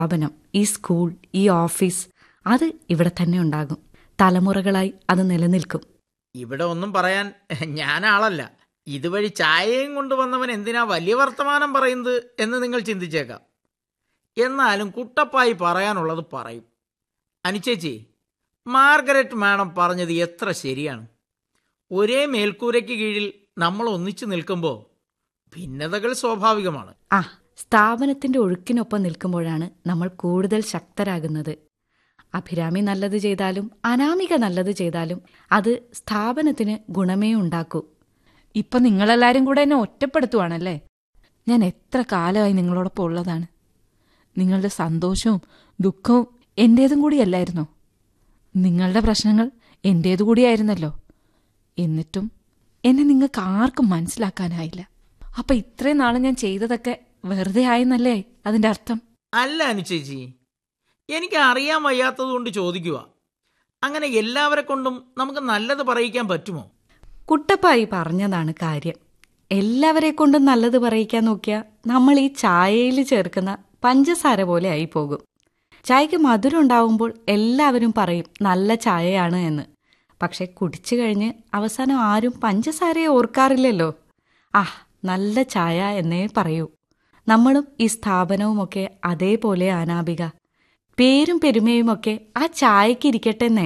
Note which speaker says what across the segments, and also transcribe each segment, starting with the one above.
Speaker 1: സ്ഥാപനം ഈ സ്കൂൾ ഈ ഓഫീസ് അത് ഇവിടെ തന്നെ ഉണ്ടാകും തലമുറകളായി അത് നിലനിൽക്കും
Speaker 2: ഇവിടെ ഒന്നും പറയാൻ ഞാൻ ആളല്ല ഇതുവഴി ചായയും കൊണ്ടുവന്നവൻ എന്തിനാ വലിയ വർത്തമാനം പറയുന്നത് എന്ന് നിങ്ങൾ ചിന്തിച്ചേക്കാം എന്നാലും കുട്ടപ്പായി പറയാനുള്ളത് പറയും അനുചേച്ചി മാർഗരറ്റ് മാഡം പറഞ്ഞത് എത്ര ശരിയാണ് ഒരേ മേൽക്കൂരയ്ക്ക് കീഴിൽ നമ്മൾ ഒന്നിച്ചു നിൽക്കുമ്പോൾ ഭിന്നതകൾ സ്വാഭാവികമാണ്
Speaker 1: ആ സ്ഥാപനത്തിന്റെ ഒഴുക്കിനൊപ്പം നിൽക്കുമ്പോഴാണ് നമ്മൾ കൂടുതൽ ശക്തരാകുന്നത് അഭിരാമി നല്ലത് ചെയ്താലും അനാമിക നല്ലത് ചെയ്താലും അത് സ്ഥാപനത്തിന് ഗുണമേ ഉണ്ടാക്കൂ
Speaker 3: ഇപ്പൊ നിങ്ങളെല്ലാരും കൂടെ എന്നെ ഒറ്റപ്പെടുത്തുവാണല്ലേ ഞാൻ എത്ര കാലമായി നിങ്ങളോടൊപ്പം ഉള്ളതാണ് നിങ്ങളുടെ സന്തോഷവും ദുഃഖവും എന്റേതും കൂടിയല്ലായിരുന്നോ നിങ്ങളുടെ പ്രശ്നങ്ങൾ എന്റേതു കൂടിയായിരുന്നല്ലോ എന്നിട്ടും എന്നെ നിങ്ങൾക്ക് ആർക്കും മനസ്സിലാക്കാനായില്ല അപ്പൊ ഇത്രയും നാളെ ഞാൻ ചെയ്തതൊക്കെ വെറുതെ ആയെന്നല്ലേ അതിന്റെ അർത്ഥം
Speaker 2: അല്ല അനുചേച്ചി എനിക്ക് അറിയാൻ വയ്യാത്തത് കൊണ്ട് ചോദിക്കുക അങ്ങനെ എല്ലാവരെ കൊണ്ടും നമുക്ക് നല്ലത് പറയിക്കാൻ പറ്റുമോ
Speaker 1: കുട്ടപ്പായി പറഞ്ഞതാണ് കാര്യം എല്ലാവരെ കൊണ്ടും നല്ലത് പറയിക്കാൻ നോക്കിയാൽ നമ്മൾ ഈ ചായയിൽ ചേർക്കുന്ന പഞ്ചസാര പോലെ ആയി പോകും ചായക്ക് മധുരം ഉണ്ടാവുമ്പോൾ എല്ലാവരും പറയും നല്ല ചായയാണ് എന്ന് പക്ഷെ കുടിച്ചു കഴിഞ്ഞ് അവസാനം ആരും പഞ്ചസാരയെ ഓർക്കാറില്ലല്ലോ ആ നല്ല ചായ എന്നേ പറയൂ നമ്മളും ഈ സ്ഥാപനവുമൊക്കെ അതേപോലെ അനാപിക പേരും പെരുമയുമൊക്കെ ആ ചായക്ക് ഇരിക്കട്ടെന്നേ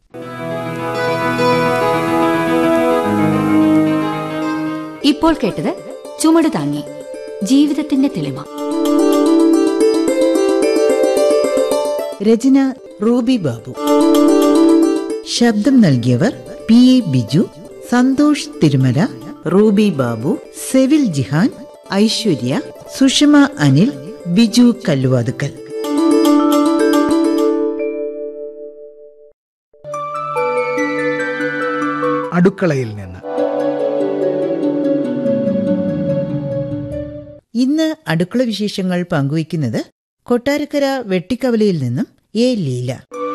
Speaker 4: ഇപ്പോൾ കേട്ടത് ചുമട് താങ്ങി ജീവിതത്തിന്റെ തെളിമ
Speaker 5: രചന റൂബി ബാബു ശബ്ദം നൽകിയവർ പി എ ബിജു സന്തോഷ് തിരുമല റൂബി ബാബു സെവിൽ ജിഹാൻ ഐശ്വര്യ സുഷമ അനിൽ ബിജു കല്ലുവാതുക്കൽ
Speaker 6: അടുക്കളയിൽ നിന്ന്
Speaker 5: ഇന്ന് അടുക്കള വിശേഷങ്ങൾ പങ്കുവയ്ക്കുന്നത് കൊട്ടാരക്കര വെട്ടിക്കവലയിൽ നിന്നും എ ലീല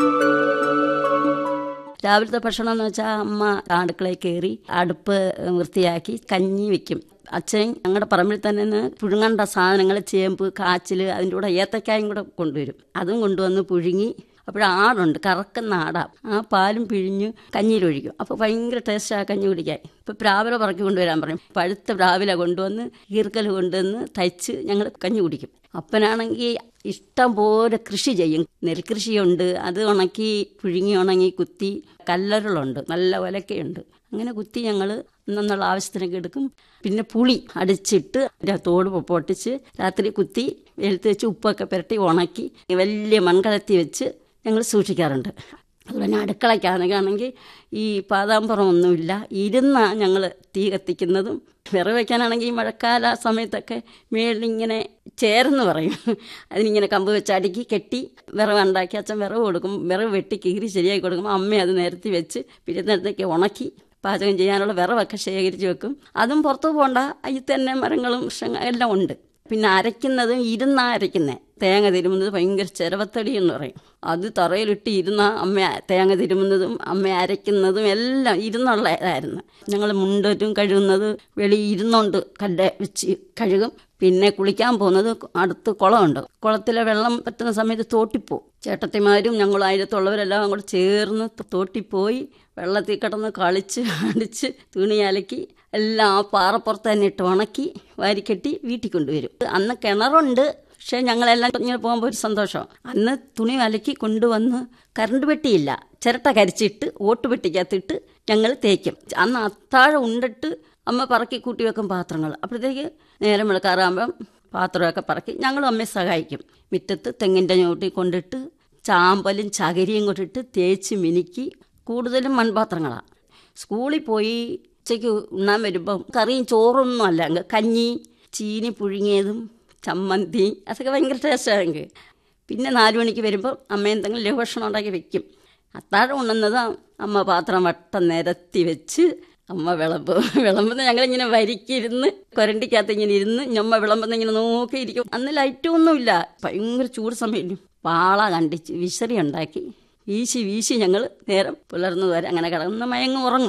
Speaker 7: രാവിലത്തെ ഭക്ഷണം എന്ന് വെച്ചാൽ അമ്മ അടുക്കളയിൽ കയറി അടുപ്പ് വൃത്തിയാക്കി കഞ്ഞി വെക്കും അച്ഛൻ ഞങ്ങളുടെ പറമ്പിൽ തന്നെ നിന്ന് പുഴുങ്ങേണ്ട സാധനങ്ങൾ ചേമ്പ് കാച്ചിൽ അതിൻ്റെ കൂടെ ഏത്തക്കായും കൂടെ കൊണ്ടുവരും അതും കൊണ്ടുവന്ന് പുഴുങ്ങി അപ്പോൾ ആടുണ്ട് കറക്കുന്ന ആടാ ആ പാലും പിഴിഞ്ഞ് കഞ്ഞിയിലൊഴിക്കും അപ്പോൾ ഭയങ്കര ടേസ്റ്റാ കഞ്ഞി കുടിക്കാൻ ഇപ്പോൾ പ്രാവിലെ പറക്കി കൊണ്ടുവരാൻ പറയും പഴുത്ത പ്രാവിലെ കൊണ്ടുവന്ന് ഈർക്കൽ കൊണ്ടുവന്ന് തയ്ച്ച് ഞങ്ങൾ കഞ്ഞി കുടിക്കും അപ്പനാണെങ്കിൽ ഇഷ്ടം പോലെ കൃഷി ചെയ്യും നെൽകൃഷിയുണ്ട് അത് ഉണക്കി പുഴുങ്ങി ഉണങ്ങി കുത്തി കല്ലറുകളുണ്ട് നല്ല ഒലക്കയുണ്ട് അങ്ങനെ കുത്തി ഞങ്ങൾ എന്നുള്ള ആവശ്യത്തിനൊക്കെ എടുക്കും പിന്നെ പുളി അടിച്ചിട്ട് അതിൻ്റെ തോട് പൊട്ടിച്ച് രാത്രി കുത്തി വെളുത്ത് വെച്ച് ഉപ്പൊക്കെ പുരട്ടി ഉണക്കി വലിയ മൺകലത്തി വെച്ച് ഞങ്ങൾ സൂക്ഷിക്കാറുണ്ട് അതുപോലെ അടുക്കളയ്ക്കാണെങ്കിൽ ഈ പാതാമ്പുറം ഒന്നുമില്ല ഇരുന്ന ഞങ്ങൾ തീ കത്തിക്കുന്നതും വിറക് വയ്ക്കാനാണെങ്കിൽ ഈ മഴക്കാല സമയത്തൊക്കെ മേളിലിങ്ങനെ ചേർന്ന് പറയും അതിനിങ്ങനെ കമ്പ് വെച്ച് അടുക്കി കെട്ടി വിറവ് ഉണ്ടാക്കി അച്ഛൻ വിറവ് കൊടുക്കും വിറവ് വെട്ടി കീറി ശരിയാക്കി കൊടുക്കുമ്പോൾ അമ്മ അത് നിരത്തി വെച്ച് പിരുന്നിടത്തേക്ക് ഉണക്കി പാചകം ചെയ്യാനുള്ള വിറവൊക്കെ ശേഖരിച്ച് വെക്കും അതും പുറത്തു പോകണ്ട അതിൽ തന്നെ മരങ്ങളും വൃക്ഷങ്ങൾ എല്ലാം ഉണ്ട് പിന്നെ അരയ്ക്കുന്നതും ഇരുന്നാ അരയ്ക്കുന്നത് തേങ്ങ തിരുമുന്നത് ഭയങ്കര ചിരവത്തടി എന്ന് പറയും അത് തറയിലിട്ട് ഇരുന്ന അമ്മ തേങ്ങ തിരുമുന്നതും അമ്മ അരയ്ക്കുന്നതും എല്ലാം ഇരുന്നുള്ള ഇതായിരുന്നു ഞങ്ങൾ മുണ്ടറ്റും കഴുകുന്നത് വെളി ഇരുന്നുകൊണ്ട് കല്ല് വെച്ച് കഴുകും പിന്നെ കുളിക്കാൻ പോകുന്നത് അടുത്ത് കുളമുണ്ട് കുളത്തിലെ വെള്ളം പറ്റുന്ന സമയത്ത് തോട്ടിപ്പോവും ചേട്ടത്തിമാരും ഞങ്ങൾ അതിനകത്തുള്ളവരെല്ലാം കൂടെ ചേർന്ന് തോട്ടിപ്പോയി വെള്ളത്തിൽ കിടന്ന് കളിച്ച് അടിച്ച് തുണി അലക്കി എല്ലാം ആ പാറപ്പുറത്ത് തന്നെ ഇട്ട് ഉണക്കി വാരിക്കെട്ടി വീട്ടിൽ കൊണ്ടുവരും അന്ന് കിണറുണ്ട് പക്ഷേ ഞങ്ങളെല്ലാം ഇങ്ങനെ പോകുമ്പോൾ ഒരു സന്തോഷം അന്ന് തുണി അലക്കി കൊണ്ടുവന്ന് കറണ്ട് പെട്ടിയില്ല ചിരട്ട കരിച്ചിട്ട് ഓട്ട് പെട്ടിക്കകത്തിട്ട് ഞങ്ങൾ തേക്കും അന്ന് അത്താഴം ഉണ്ടിട്ട് അമ്മ പറക്കി കൂട്ടി വെക്കും പാത്രങ്ങൾ അപ്പോഴത്തേക്ക് നേരം വെളുക്കാറാകുമ്പം പാത്രമൊക്കെ പറക്കി ഞങ്ങളും അമ്മയെ സഹായിക്കും മുറ്റത്ത് തെങ്ങിൻ്റെ ചോട്ടിൽ കൊണ്ടിട്ട് ചാമ്പലും ചകരിയും കൊണ്ടിട്ട് തേച്ച് മിനുക്കി കൂടുതലും മൺപാത്രങ്ങളാണ് സ്കൂളിൽ പോയി ഉച്ചയ്ക്ക് ഉണ്ണാൻ വരുമ്പം കറിയും ചോറൊന്നും അല്ല അങ്ങ് കഞ്ഞി ചീനി പുഴുങ്ങിയതും ചമ്മന്തി അതൊക്കെ ഭയങ്കര ടേസ്റ്റാണ് എനിക്ക് പിന്നെ നാലു മണിക്ക് വരുമ്പോൾ അമ്മ എന്തെങ്കിലും ലഘുഭക്ഷണം ഉണ്ടാക്കി വെക്കും അത്താഴം ഉണ്ണുന്നത് അമ്മ പാത്രം വട്ടം നിരത്തി വെച്ച് അമ്മ വിളമ്പ് വിളമ്പുന്ന ഞങ്ങളിങ്ങനെ വരിക്കിരുന്ന് കൊരണ്ടിക്കകത്ത് ഇങ്ങനെ ഇരുന്ന് ഞമ്മ വിളമ്പുന്ന ഇങ്ങനെ നോക്കിയിരിക്കും അന്ന് ലൈറ്റൊന്നുമില്ല ഭയങ്കര ചൂട് സമയം പാള കണ്ടിച്ച് വിശറി ഉണ്ടാക്കി വീശി വീശി ഞങ്ങൾ നേരം പുലർന്നു വരെ അങ്ങനെ കിടന്ന് മയങ്ങും ഉറങ്ങും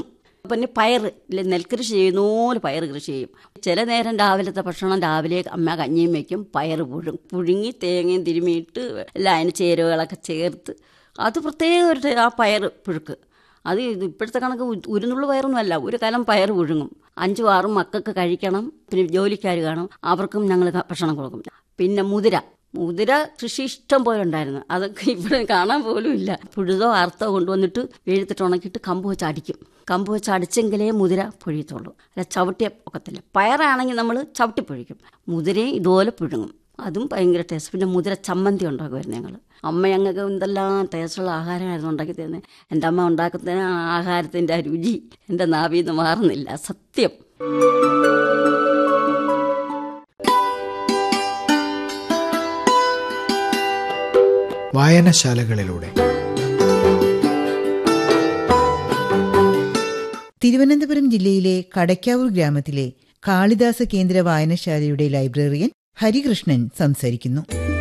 Speaker 7: പിന്നെ പയർ ഇല്ലേ നെൽകൃഷി ചെയ്യുന്ന പോലെ പയർ കൃഷി ചെയ്യും ചില നേരം രാവിലത്തെ ഭക്ഷണം രാവിലെ അമ്മ കഞ്ഞിയും വയ്ക്കും പയർ പുഴുങ്ങും പുഴുങ്ങി തേങ്ങയും തിരുമിയിട്ട് എല്ലാം അതിന് ചേരുവകളൊക്കെ ചേർത്ത് അത് പ്രത്യേക ഒരു ടേ- ആ പയർ പുഴുക്ക് അത് ഇത് ഇപ്പോഴത്തെ കണക്ക് ഉ- ഉരുന്നുള്ളു പയറൊന്നും അല്ല ഒരു കാലം പയർ പുഴുങ്ങും അഞ്ചും ആറും മക്കൾക്ക് കഴിക്കണം പിന്നെ ജോലിക്കാർ കാണും അവർക്കും ഞങ്ങൾ ക- ഭക്ഷണം കൊടുക്കും പിന്നെ മുതിര മുതിര കൃഷി ഇഷ്ടം പോലെ ഉണ്ടായിരുന്നു അതൊക്കെ ഇവിടെ കാണാൻ പോലും ഇല്ല പുഴുതോ അർത്ഥോ കൊണ്ടുവന്നിട്ട് വെഴുത്തിട്ട് ഉണക്കിയിട്ട് കമ്പ് വെച്ച് അടിക്കും കമ്പ് വെച്ച് അടിച്ചെങ്കിലേ മുതിര പൊഴിയത്തുള്ളൂ അല്ല ചവിട്ടിയ ഒക്കത്തില്ല പയറാണെങ്കിൽ നമ്മൾ ചവിട്ടി പൊഴിക്കും മുതിരയും ഇതുപോലെ പുഴുങ്ങും അതും ഭയങ്കര ടേസ്റ്റ് പിന്നെ മുതിര ചമ്മന്തി ഉണ്ടാക്കുമായിരുന്നു ഞങ്ങൾ അമ്മ ഞങ്ങൾക്ക് എന്തെല്ലാം ടേസ്റ്റുള്ള ആഹാരമായിരുന്നു ഉണ്ടാക്കി തരുന്നത് എൻ്റെ അമ്മ ഉണ്ടാക്കുന്ന ആ ആഹാരത്തിൻ്റെ ആ രുചി എൻ്റെ നാവിൽ നിന്ന് മാറുന്നില്ല സത്യം
Speaker 6: വായനശാലകളിലൂടെ
Speaker 5: തിരുവനന്തപുരം ജില്ലയിലെ കടയ്ക്കാവൂർ ഗ്രാമത്തിലെ കാളിദാസ കേന്ദ്ര വായനശാലയുടെ ലൈബ്രറിയൻ ഹരികൃഷ്ണൻ സംസാരിക്കുന്നു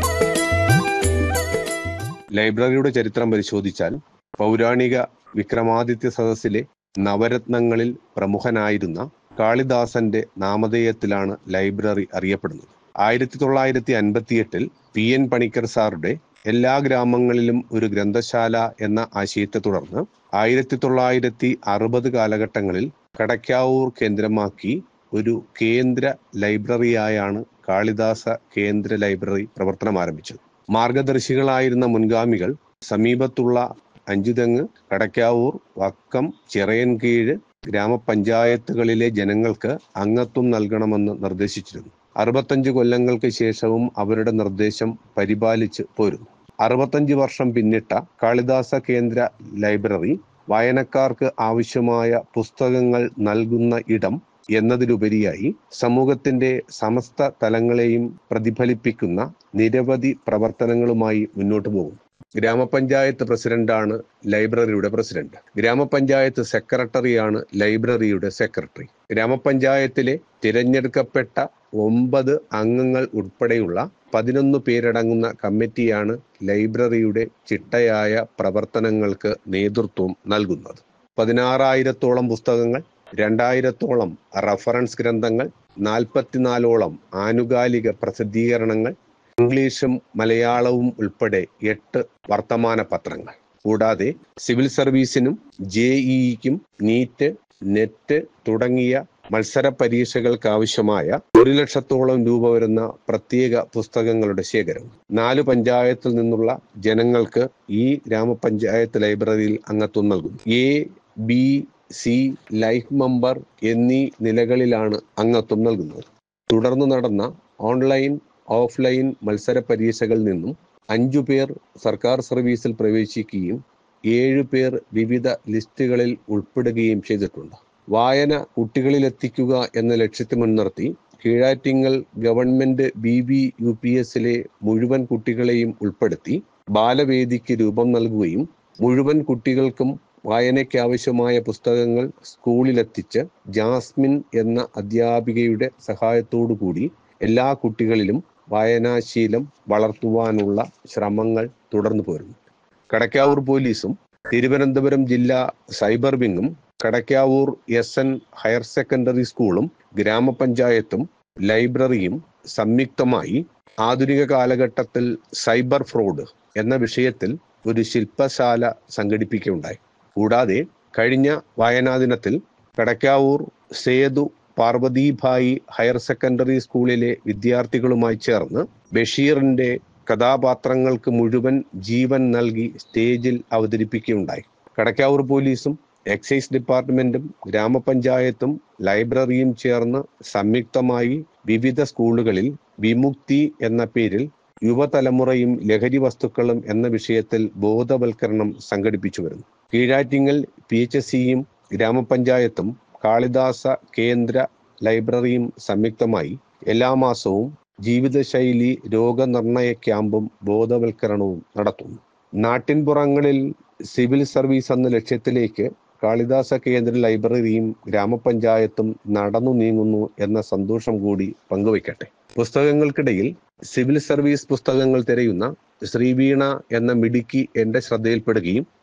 Speaker 8: ലൈബ്രറിയുടെ ചരിത്രം പരിശോധിച്ചാൽ പൗരാണിക വിക്രമാദിത്യ സദസ്സിലെ നവരത്നങ്ങളിൽ പ്രമുഖനായിരുന്ന കാളിദാസന്റെ നാമധേയത്തിലാണ് ലൈബ്രറി അറിയപ്പെടുന്നത് ആയിരത്തി തൊള്ളായിരത്തി അൻപത്തിയെട്ടിൽ പി എൻ പണിക്കർ സാറുടെ എല്ലാ ഗ്രാമങ്ങളിലും ഒരു ഗ്രന്ഥശാല എന്ന ആശയത്തെ തുടർന്ന് ആയിരത്തി തൊള്ളായിരത്തി അറുപത് കാലഘട്ടങ്ങളിൽ കടയ്ക്കാവൂർ കേന്ദ്രമാക്കി ഒരു കേന്ദ്ര ലൈബ്രറിയായാണ് കാളിദാസ കേന്ദ്ര ലൈബ്രറി പ്രവർത്തനം ആരംഭിച്ചത് മാർഗദർശികളായിരുന്ന മുൻഗാമികൾ സമീപത്തുള്ള അഞ്ചുതെങ്ങ് കടയ്ക്കാവൂർ വക്കം ചിറയൻകീഴ് ഗ്രാമപഞ്ചായത്തുകളിലെ ജനങ്ങൾക്ക് അംഗത്വം നൽകണമെന്ന് നിർദ്ദേശിച്ചിരുന്നു അറുപത്തഞ്ച് കൊല്ലങ്ങൾക്ക് ശേഷവും അവരുടെ നിർദ്ദേശം പരിപാലിച്ച് പോരുന്നു അറുപത്തഞ്ച് വർഷം പിന്നിട്ട കാളിദാസ കേന്ദ്ര ലൈബ്രറി വായനക്കാർക്ക് ആവശ്യമായ പുസ്തകങ്ങൾ നൽകുന്ന ഇടം എന്നതിലുപരിയായി സമൂഹത്തിന്റെ സമസ്ത തലങ്ങളെയും പ്രതിഫലിപ്പിക്കുന്ന നിരവധി പ്രവർത്തനങ്ങളുമായി മുന്നോട്ട് പോകും ഗ്രാമപഞ്ചായത്ത് പ്രസിഡന്റാണ് ലൈബ്രറിയുടെ പ്രസിഡന്റ് ഗ്രാമപഞ്ചായത്ത് സെക്രട്ടറിയാണ് ലൈബ്രറിയുടെ സെക്രട്ടറി ഗ്രാമപഞ്ചായത്തിലെ തിരഞ്ഞെടുക്കപ്പെട്ട ഒമ്പത് അംഗങ്ങൾ ഉൾപ്പെടെയുള്ള പതിനൊന്ന് പേരടങ്ങുന്ന കമ്മിറ്റിയാണ് ലൈബ്രറിയുടെ ചിട്ടയായ പ്രവർത്തനങ്ങൾക്ക് നേതൃത്വം നൽകുന്നത് പതിനാറായിരത്തോളം പുസ്തകങ്ങൾ രണ്ടായിരത്തോളം റഫറൻസ് ഗ്രന്ഥങ്ങൾ നാൽപ്പത്തിനാലോളം ആനുകാലിക പ്രസിദ്ധീകരണങ്ങൾ ഇംഗ്ലീഷും മലയാളവും ഉൾപ്പെടെ എട്ട് വർത്തമാന പത്രങ്ങൾ കൂടാതെ സിവിൽ സർവീസിനും ജെഇഇക്കും നീറ്റ് നെറ്റ് തുടങ്ങിയ മത്സര പരീക്ഷകൾക്ക് ആവശ്യമായ ഒരു ലക്ഷത്തോളം രൂപ വരുന്ന പ്രത്യേക പുസ്തകങ്ങളുടെ ശേഖരം നാല് പഞ്ചായത്തിൽ നിന്നുള്ള ജനങ്ങൾക്ക് ഈ ഗ്രാമപഞ്ചായത്ത് ലൈബ്രറിയിൽ അംഗത്വം നൽകുന്നു A B C life member എന്നീ നിലകളിലാണ് അംഗത്വം നൽകുന്നത് തുടർന്ന് നടന്ന ഓൺലൈൻ ഓഫ്ലൈൻ മത്സര പരീക്ഷകളിൽ നിന്നും അഞ്ചു പേർ സർക്കാർ സർവീസിൽ പ്രവേശിക്കുകയും ഏഴു പേർ വിവിധ ലിസ്റ്റുകളിൽ ഉൾപ്പെടുകയും ചെയ്തിട്ടുണ്ട് വായന കുട്ടികളിലെത്തിക്കുക എന്ന ലക്ഷ്യത്തെ മുൻനിർത്തി Kizhattingal government B B U P എസിലെ മുഴുവൻ കുട്ടികളെയും ഉൾപ്പെടുത്തി ബാലവേദിക്ക് രൂപം നൽകുകയും മുഴുവൻ കുട്ടികൾക്കും വായനയ്ക്ക് ആവശ്യമായ പുസ്തകങ്ങൾ സ്കൂളിലെത്തിച്ച് ജാസ്മിൻ എന്ന അധ്യാപികയുടെ സഹായത്തോടു കൂടി എല്ലാ കുട്ടികളിലും വായനാശീലം വളർത്തുവാനുള്ള ശ്രമങ്ങൾ തുടർന്നു പോരുന്നു കടക്കാവൂർ പോലീസും തിരുവനന്തപുരം ജില്ലാ സൈബർ വിങ്ങും Kadakkavoor S N higher secondary സ്കൂളും ഗ്രാമപഞ്ചായത്തും ലൈബ്രറിയും സംയുക്തമായി ആധുനിക കാലഘട്ടത്തിൽ സൈബർ ഫ്രോഡ് എന്ന വിഷയത്തിൽ ഒരു ശില്പശാല സംഘടിപ്പിക്കുകയുണ്ടായി കൂടാതെ കഴിഞ്ഞ വായനാ ദിനത്തിൽ കടക്കാവൂർ സേതു പാർവതീഭായി ഹയർ സെക്കൻഡറി സ്കൂളിലെ വിദ്യാർത്ഥികളുമായി ചേർന്ന് ബഷീറിന്റെ കഥാപാത്രങ്ങൾക്ക് മുഴുവൻ ജീവൻ നൽകി സ്റ്റേജിൽ അവതരിപ്പിക്കുകയുണ്ടായി കടക്കാവൂർ പോലീസും എക്സൈസ് ഡിപ്പാർട്ട്മെന്റും ഗ്രാമപഞ്ചായത്തും ലൈബ്രറിയും ചേർന്ന് സംയുക്തമായി വിവിധ സ്കൂളുകളിൽ വിമുക്തി എന്ന പേരിൽ യുവതലമുറയും ലഹരി വസ്തുക്കളും എന്ന വിഷയത്തിൽ ബോധവൽക്കരണം സംഘടിപ്പിച്ചു വരുന്നു കീഴാറ്റിങ്ങൽ പി എച്ച് എസ് സിയും ഗ്രാമപഞ്ചായത്തും കാളിദാസ കേന്ദ്ര ലൈബ്രറിയും സംയുക്തമായി എല്ലാ മാസവും ജീവിതശൈലി രോഗനിർണയ ക്യാമ്പും ബോധവൽക്കരണവും നടത്തുന്നു നാട്ടിൻപുറങ്ങളിൽ സിവിൽ സർവീസ് എന്ന ലക്ഷ്യത്തിലേക്ക് കാളിദാസ കേന്ദ്ര ലൈബ്രറിയും ഗ്രാമപഞ്ചായത്തും നടന്നു നീങ്ങുന്നു എന്ന സന്തോഷം കൂടി പങ്കുവയ്ക്കട്ടെ പുസ്തകങ്ങൾക്കിടയിൽ സിവിൽ സർവീസ് പുസ്തകങ്ങൾ തിരയുന്ന ശ്രീവീണ എന്ന മിടുക്കി എന്റെ ശ്രദ്ധയിൽപ്പെടുകയും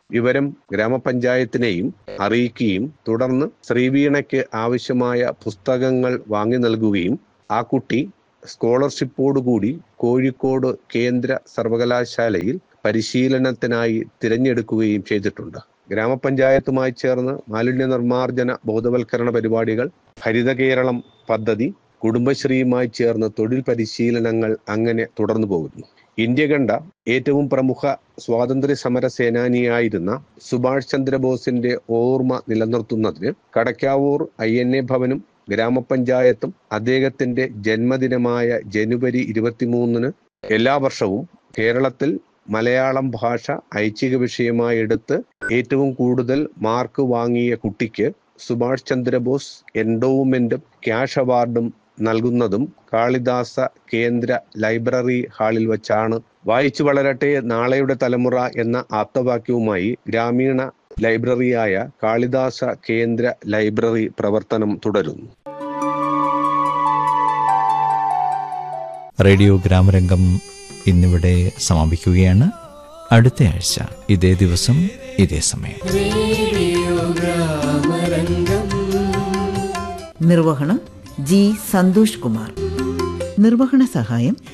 Speaker 8: വിവരം ഗ്രാമപഞ്ചായത്തിനെയും അറിയിക്കുകയും തുടർന്ന് ശ്രീവീണയ്ക്ക് ആവശ്യമായ പുസ്തകങ്ങൾ വാങ്ങി നൽകുകയും ആ കുട്ടി സ്കോളർഷിപ്പോടുകൂടി കോഴിക്കോട് കേന്ദ്ര സർവകലാശാലയിൽ പരിശീലനത്തിനായി തിരഞ്ഞെടുക്കുകയും ചെയ്തിട്ടുണ്ട് ഗ്രാമപഞ്ചായത്തുമായി ചേർന്ന് മാലിന്യ നിർമ്മാർജ്ജന ബോധവൽക്കരണ പരിപാടികൾ ഹരിത കേരളം പദ്ധതി കുടുംബശ്രീയുമായി ചേർന്ന് തൊഴിൽ പരിശീലനങ്ങൾ അങ്ങനെ തുടർന്നു പോകുന്നു ഇന്ത്യ കണ്ട ഏറ്റവും പ്രമുഖ സ്വാതന്ത്ര്യ സമര സേനാനിയായിരുന്ന സുഭാഷ് ചന്ദ്രബോസിന്റെ ഓർമ്മ നിലനിർത്തുന്നതിന് കടക്കാവൂർ ഐ എൻ എ ഭവനും ഗ്രാമപഞ്ചായത്തും അദ്ദേഹത്തിന്റെ ജന്മദിനമായ ജനുവരി ഇരുപത്തിമൂന്നിന് എല്ലാ വർഷവും കേരളത്തിൽ മലയാളം ഭാഷ ഐച്ഛിക വിഷയമായി എടുത്ത് ഏറ്റവും കൂടുതൽ മാർക്ക് വാങ്ങിയ കുട്ടിക്ക് സുഭാഷ് ചന്ദ്രബോസ് എൻഡോവ്മെന്റും ക്യാഷ് അവാർഡും നൽകുന്നതും കാളിദാസ കേന്ദ്ര ലൈബ്രറി ഹാളിൽ വച്ചാണ് വായിച്ചു വളരട്ടെ നാളെയുടെ തലമുറ എന്ന ആപ്തവാക്യവുമായി ഗ്രാമീണ ലൈബ്രറിയായ കാളിദാസ കേന്ദ്ര ലൈബ്രറി പ്രവർത്തനം തുടരുന്നു
Speaker 9: റേഡിയോ ഗ്രാമരംഗം ഇന്നിവിടെ സമാപിക്കുകയാണ് അടുത്ത ആഴ്ച ഇതേ ദിവസം ഇതേ സമയം
Speaker 5: നിർവഹണം ജി സന്തോഷ് കുമാർ നിർവഹണ സഹായം